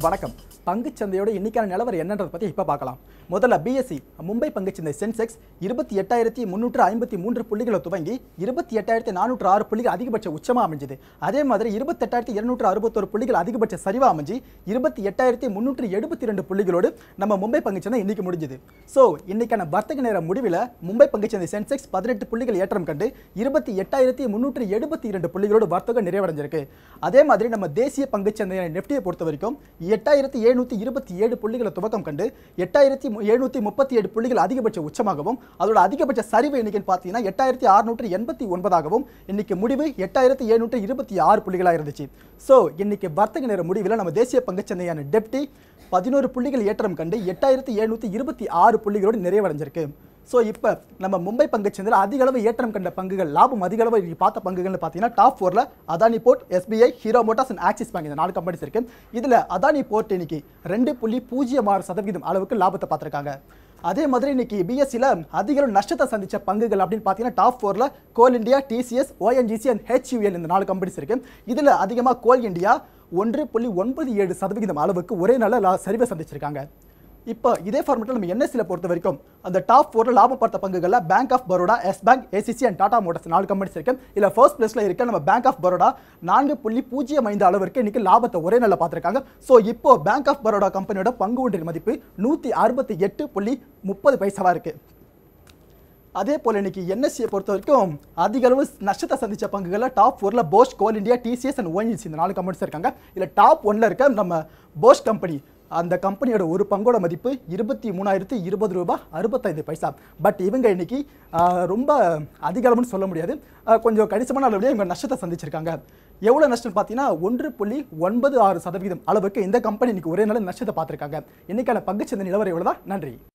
வணக்கம் பங்குச்சந்தையோட இன்னைக்கான நிலவரம் என்னன்றதை பற்றி இப்போ பார்க்கலாம் முதல்ல பிஎஸ்சி மும்பை பங்குச்சந்தை சென்செக்ஸ் இருபத்தி எட்டாயிரத்தி முந்நூற்று ஐம்பத்தி மூன்று புள்ளிகளை துவங்கி இருபத்தி எட்டாயிரத்தி நானூற்று ஆறு புள்ளிகள் அதிகபட்ச உச்சமாக அமைஞ்சது அதே மாதிரி இருபத்தெட்டாயிரத்தி இருநூற்று அறுபத்தொரு புள்ளிகள் அதிகபட்ச சரிவா அமைஞ்சு இருபத்தி எட்டாயிரத்தி முந்நூற்று எழுபத்தி ரெண்டு புள்ளிகளோடு நம்ம மும்பை பங்குச்சந்தை இன்னைக்கு முடிஞ்சது ஸோ இன்னைக்கான வர்த்தக நேர முடிவில் மும்பை பங்குச்சந்தை சென்செக்ஸ் பதினெட்டு புள்ளிகள் ஏற்றம் கண்டு இருபத்தி எட்டாயிரத்தி முந்நூற்று எழுபத்தி இரண்டு புள்ளிகளோடு வர்த்தகம் நிறைவடைஞ்சிருக்கு அதே மாதிரி நம்ம தேசிய பங்குச்சந்தை நெஃப்டியை பொறுத்த வரைக்கும் எட்டாயிரத்தி எழுநூற்றி இருபத்தி ஏழு புள்ளிகளை துவக்கம் கண்டு எட்டாயிரத்தி எழுநூற்றி முப்பத்தி ஏழு புள்ளிகள் அதிகபட்ச உச்சமாகவும் அதோட அதிகபட்ச சரிவு எண்ணிக்கைன்னு பார்த்தீங்கன்னா எட்டாயிரத்தி அறுநூற்று எண்பத்தி ஒன்பதாகவும் இன்னைக்கு முடிவு எட்டாயிரத்தி எழுநூற்று இருபத்தி ஆறு புள்ளிகளாக இருந்துச்சு ஸோ இன்னைக்கு வர்த்தக நேர முடிவில் நம்ம தேசிய பங்குச்சந்தையான டெப்டி பதினோரு புள்ளிகள் ஏற்றம் கண்டு எட்டாயிரத்தி எழுநூற்றி இருபத்தி ஆறு புள்ளிகளோடு நிறைவடைஞ்சிருக்கு ஸோ இப்போ நம்ம மும்பை பங்குச்சந்தையில் அதிக அளவு ஏற்றம் கண்ட பங்குகள் லாபம் அதிக அளவு இன்னைக்கு பார்த்த பங்குகள்னு பார்த்தீங்கன்னா டாப் ஃபோரில் Adani port SBI Hero Motors and Axis Bank இந்த நாலு கம்பெனிஸ் இருக்கு இதில் அதானி போர்ட் இன்னைக்கு ரெண்டு புள்ளி பூஜ்ஜியம் ஆறு சதவீதம் அளவுக்கு லாபத்தை பார்த்துருக்காங்க அதே மாதிரி இன்னைக்கு பிஎஸ்சியில் அதிக அளவு நஷ்டத்தை சந்திச்ச பங்குகள் அப்படின்னு பார்த்தீங்கன்னா டாப் ஃபோரில் Coal India TCS ONGC and HUL இந்த நாலு கம்பெனிஸ் இருக்கு இதில் அதிகமாக கோல் இந்தியா ஒன்று புள்ளி ஒன்பது ஏழு சதவிகிதம் அளவுக்கு ஒரே நாளில் லா- சரிவை சந்திச்சிருக்காங்க இப்போ இதே ஃபார்மெட்டில் நம்ம என்எஸ்சியில் பொறுத்த வரைக்கும் அந்த டாப் ஃபோரில் லாபம் பார்த்த பங்குகளில் Bank of Baroda yes Bank ACC and Tata Motors நாலு கம்பெனிஸ் இருக்கு இதில் ஃபர்ஸ்ட் பிளேஸில் இருக்க நம்ம பேங்க் ஆஃப் பரோடா நான்கு புள்ளி பூஜ்ஜியம் ஐந்து அளவிற்கு இன்னைக்கு லாபத்தை ஒரே நாளில் பார்த்துருக்காங்க ஸோ இப்போ பேங்க் ஆஃப் பரோடா கம்பெனியோட பங்கு ஒன்றின் மதிப்பு நூற்றி அறுபத்தி எட்டு புள்ளி முப்பது பைசாவாக இருக்குது அதே போல் இன்னைக்கு என்எஸ்சியை பொறுத்த வரைக்கும் அதிக அளவு நஷ்டத்தை சந்திச்ச பங்குகளில் டாப் ஃபோரில் Bosch Coal India TCS and ONGC இந்த நாலு கம்பெனிஸ் இருக்காங்க இதில் டாப் ஒன்ல இருக்க நம்ம போஷ் கம்பெனி அந்த கம்பெனியோட ஒரு பங்கோட மதிப்பு இருபத்தி மூணாயிரத்தி இருபது ரூபாய் அறுபத்தைந்து பைசா பட் இவங்க இன்னைக்கு ஆஹ், ரொம்ப அதிக அளவுன்னு சொல்ல முடியாது ஆஹ், கொஞ்சம் கணிசமான அளவுலேயே இவங்க நஷ்டத்தை சந்திச்சிருக்காங்க எவ்வளோ நஷ்டம் பார்த்தீங்கன்னா ஒன்று புள்ளி ஒன்பது ஆறு சதவீதம் அளவுக்கு இந்த கம்பெனி இன்னைக்கு ஒரே நாள் நஷ்டத்தை பார்த்துருக்காங்க இன்னைக்கான பங்குச்சந்தை நிலவரம் இவ்வளோ தான் நன்றி